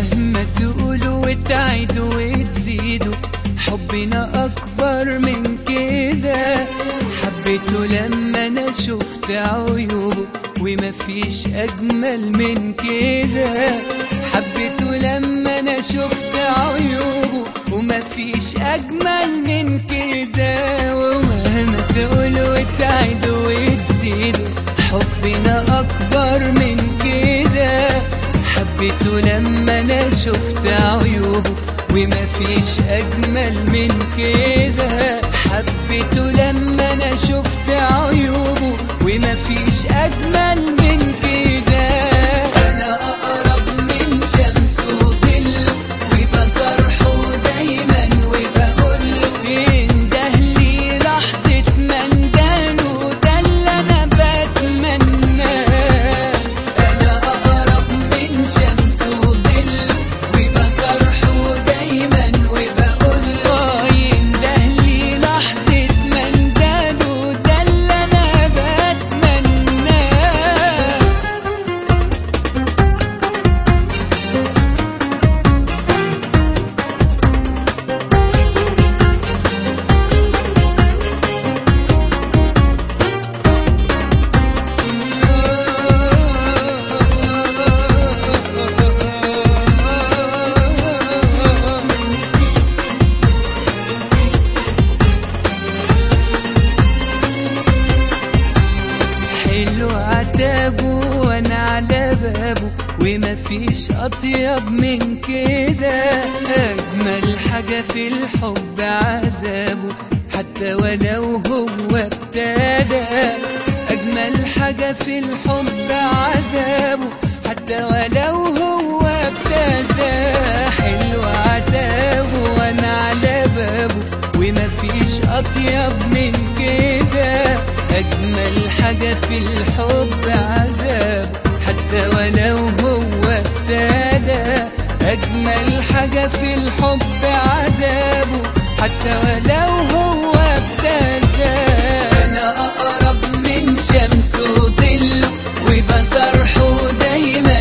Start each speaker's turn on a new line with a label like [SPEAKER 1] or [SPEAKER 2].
[SPEAKER 1] مهما تقولوا وتعيدوا وتزيدوا حبنا أكبر من كده حبيته لما أنا شفت عيوبه ومفيش أجمل من كده حبيته لما أنا شفت عيوبه ومفيش أجمل من كده ومهما تقولوا وتعيدوا وتزيدوا حبنا أكبر من كده حبيته لما أنا شفت عيوبه ومفيش أجمل من كده حبيته لما أنا شفت عيوبه ومفيش أجمل من كده أنا أقرب من شمس وظله وبصرحه دايما وبقوله ينده لي لحظة ما اندهله ده اللي أنا بتمناه أنا أقرب من شمس وظله وبصرحه دايما وبقوله ينده لي لحظة ما اندهله ده اللي أنا بتمناه حلو عتابه وانا على بابه ومفيش اطيب من كده اجمل حاجة في الحب عذابه حتى ولو هو ابتدى اجمل حاجة في الحب عذابه حتى ولو هو ابتدى حلو عتابه وانا على بابه ومفيش اطيب من كده اجمل حاجة في الحب عذاب حتى ولو هو ابتدى اجمل حاجة في الحب عذابه حتى ولو هو ابتدى انا اقرب من شمس وظله وبصرحه دايما